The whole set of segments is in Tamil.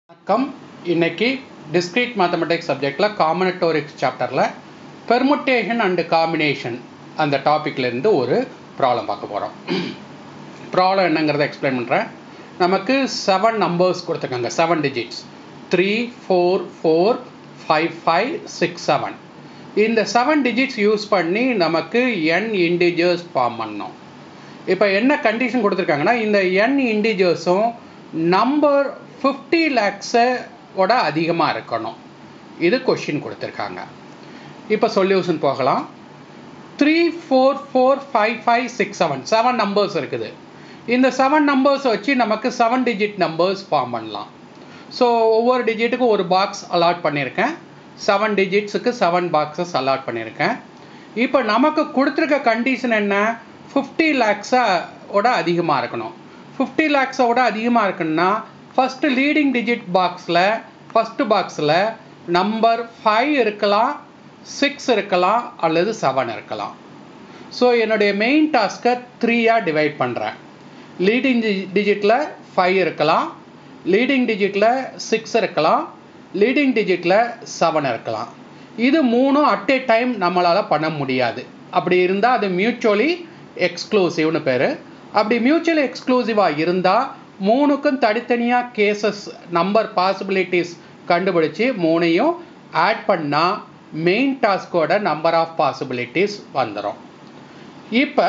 வணக்கம் இன்னைக்கு டிஸ்க்ரீட் மேத்தமெட்டிக்ஸ் சப்ஜெக்டில் காம்பினட்டோரிக்ஸ் சாப்டரில் பெர்முட்டேஷன் அண்டு காம்பினேஷன் அந்த டாப்பிக்லேருந்து ஒரு ப்ராப்ளம் பார்க்க போகிறோம் ப்ராப்ளம் என்னங்கிறத எக்ஸ்பிளைன் பண்ணுறேன் நமக்கு செவன் நம்பர்ஸ் கொடுத்துருக்காங்க seven digits three four four five five six seven இந்த செவன் டிஜிட்ஸ் யூஸ் பண்ணி நமக்கு என் இண்டிஜர்ஸ் ஃபார்ம் பண்ணோம் இப்போ என்ன கண்டிஷன் கொடுத்துருக்காங்கன்னா இந்த என் இண்டிஜர்ஸும் நம்பர் ஃபிஃப்டி லேக்ஸோட அதிகமாக இருக்கணும் இது கொஷின் கொடுத்துருக்காங்க இப்போ சொல்யூஷன் போகலாம் three four four five five six seven seven numbers இருக்குது இந்த செவன் நம்பர்ஸ் வச்சு நமக்கு செவன் டிஜிட் நம்பர்ஸ் ஃபார்ம் பண்ணலாம் ஸோ ஒவ்வொரு டிஜிட்டுக்கும் ஒரு பாக்ஸ் அலாட் பண்ணியிருக்கேன் செவன் டிஜிட்ஸுக்கு செவன் பாக்ஸஸ் அலாட் பண்ணியிருக்கேன் இப்போ நமக்கு கொடுத்துருக்க கண்டிஷன் என்ன ஃபிஃப்டி லேக்ஸோட அதிகமாக இருக்கணும் ஃபிஃப்டி லேக்ஸோட அதிகமாக இருக்குன்னா ஃபஸ்ட்டு லீடிங் டிஜிட் பாக்ஸில் ஃபஸ்ட்டு பாக்ஸில் நம்பர் ஃபைவ் இருக்கலாம் சிக்ஸ் இருக்கலாம் அல்லது செவன் இருக்கலாம் ஸோ என்னுடைய மெயின் டாஸ்க்கை த்ரீயாக டிவைட் பண்ணுறேன் லீடிங் டிஜிட்டில் ஃபைவ் இருக்கலாம் லீடிங் டிஜிட்டில் சிக்ஸ் இருக்கலாம் லீடிங் டிஜிட்டில் செவன் இருக்கலாம் இது மூணும் அட் ஏ டைம் நம்மளால் பண்ண முடியாது அப்படி இருந்தால் அது மியூச்சுவலி எக்ஸ்க்ளூசிவ்னு பேர் அப்படி மியூச்சுவலி எக்ஸ்க்ளூசிவாக இருந்தால் மூணுக்கும் தனித்தனியாக கேசஸ் நம்பர் பாசிபிலிட்டிஸ் கண்டுபிடிச்சி மூணையும் ஆட் பண்ணால் மெயின் டாஸ்கோட நம்பர் ஆஃப் பாசிபிலிட்டிஸ் வந்துடும் இப்போ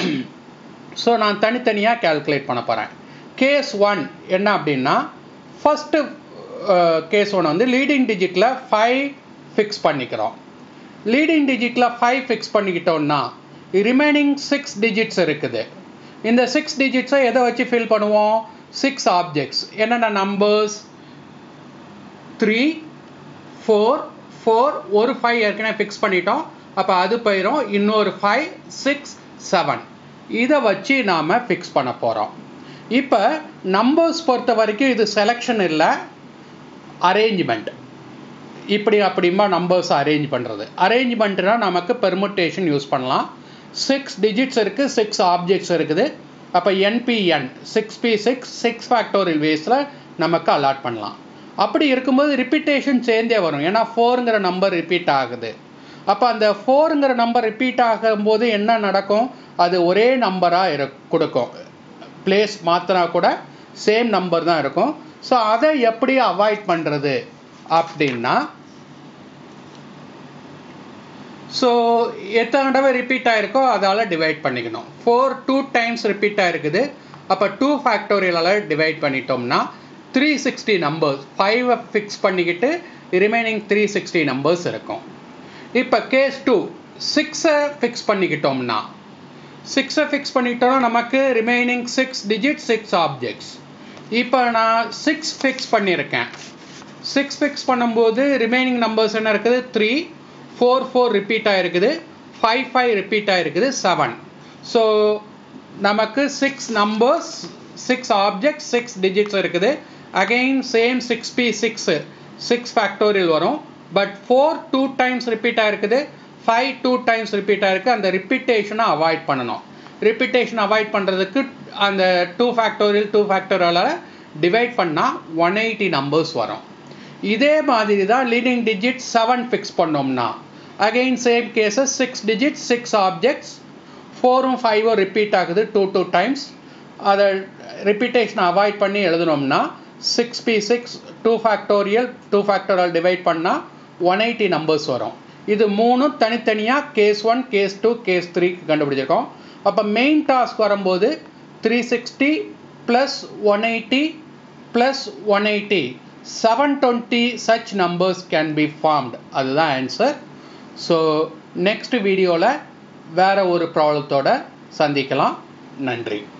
ஸோ நான் தனித்தனியாக கேல்குலேட் பண்ண போகிறேன் கேஸ் ஒன் என்ன அப்படின்னா ஃபஸ்ட்டு கேஸ் ஒன் வந்து லீடிங் டிஜிட்டில் ஃபைவ் ஃபிக்ஸ் பண்ணிக்கிறோம் லீடிங் டிஜிட்டில் ஃபைவ் ஃபிக்ஸ் பண்ணிக்கிட்டோம்னா ரிமைனிங் சிக்ஸ் டிஜிட்ஸ் இருக்குது இந்த சிக்ஸ் டிஜிட்ஸை எதை வச்சு ஃபில் பண்ணுவோம் சிக்ஸ் ஆப்ஜெக்ட்ஸ் என்னென்ன நம்பர்ஸ் த்ரீ ஃபோர் ஃபோர் ஒரு ஃபைவ் ஏற்கனவே ஃபிக்ஸ் பண்ணிட்டோம் அப்போ அது போயிடும் இன்னொரு ஃபைவ் சிக்ஸ் செவன் இதை வச்சு நாம் ஃபிக்ஸ் பண்ண போகிறோம் இப்போ நம்பர்ஸ் பொறுத்த வரைக்கும் இது செலெக்ஷன் இல்லை அரேஞ்ச்மெண்ட் இப்படி அப்படிமா நம்பர்ஸ் அரேஞ்ச் பண்ணுறது அரேஞ்ச்மெண்ட்னா நமக்கு பெர்முட்டேஷன் யூஸ் பண்ணலாம் சிக்ஸ் டிஜிட்ஸ் இருக்குது சிக்ஸ் ஆப்ஜெக்ட்ஸ் இருக்குது அப்போ nPn six P six six factorial வேஸில் நமக்கு அலாட் பண்ணலாம் அப்படி இருக்கும்போது ரிப்பீட்டேஷன் சேர்ந்தே வரும் ஏன்னா ஃபோருங்கிற நம்பர் ரிப்பீட் ஆகுது அப்போ அந்த ஃபோருங்கிற நம்பர் ரிப்பீட் ஆகும்போது என்ன நடக்கும் அது ஒரே நம்பராக இரு கொடுக்கும் பிளேஸ் மாற்றினா கூட சேம் நம்பர் தான் இருக்கும் ஸோ அதை எப்படி அவாய்ட் பண்ணுறது அப்படின்னா ஸோ எத்தனை தடவை ரிப்பீட் ஆகிருக்கோ அதால் டிவைட் பண்ணிக்கணும் ஃபோர் டூ டைம்ஸ் ரிப்பீட் ஆகிருக்குது அப்போ டூ ஃபேக்டோரியலால் டிவைட் பண்ணிட்டோம்னா த்ரீ சிக்ஸ்டி நம்பர்ஸ் ஃபைவை ஃபிக்ஸ் பண்ணிக்கிட்டு ரிமைனிங் த்ரீ சிக்ஸ்டி நம்பர்ஸ் இருக்கும் இப்போ கேஸ் டூ சிக்ஸை ஃபிக்ஸ் பண்ணிக்கிட்டோம்னா சிக்ஸை ஃபிக்ஸ் பண்ணிக்கிட்டோம்னா நமக்கு remaining six digit six objects இப்போ நான் சிக்ஸ் ஃபிக்ஸ் பண்ணியிருக்கேன் சிக்ஸ் ஃபிக்ஸ் பண்ணும்போது ரிமைனிங் நம்பர்ஸ் என்ன இருக்குது த்ரீ ஃபோர் ஃபோர் ரிப்பீட் ஆகிருக்குது ஃபைவ் ஃபைவ் ரிப்பீட் ஆகிருக்குது செவன் ஸோ நமக்கு six numbers six object six digits இருக்குது again same six P six six factorial வரும் but four two times repeat ஆகிருக்குது ஃபைவ் டூ டைம்ஸ் ரிப்பீட் ஆகிருக்கு அந்த ரிப்பீட்டேஷனை அவாய்ட் பண்ணணும் ரிப்பீட்டேஷன் அவாய்ட் பண்ணுறதுக்கு அந்த டூ ஃபேக்டோரியல் டூ ஃபேக்டோரியலால் டிவைட் பண்ணால் ஒன் எயிட்டி நம்பர்ஸ் வரும் இதே மாதிரி தான் லீடிங் டிஜிட் செவன் ஃபிக்ஸ் பண்ணோம்னா again same cases six digit six objects ஃபோரும் ஃபைவும் ரிப்பீட் ஆகுது டூ டூ டைம்ஸ் அதை ரிப்பீட்டேஷனை அவாய்ட் பண்ணி எழுதுனோம்னா six P six two factorial two factorial divide பண்ணால் ஒன் எயிட்டி நம்பர்ஸ் வரும் இது மூணும் தனித்தனியாக case one case two case three கண்டுபிடிச்சிருக்கோம் அப்போ மெயின் டாஸ்க் வரும்போது three sixty plus one eighty plus one eighty seven twenty such numbers can be formed அதுதான் ஆன்சர் ஸோ நெக்ஸ்ட் வீடியோவில் வேறு ஒரு ப்ராப்ளத்தோட சந்திக்கலாம் நன்றி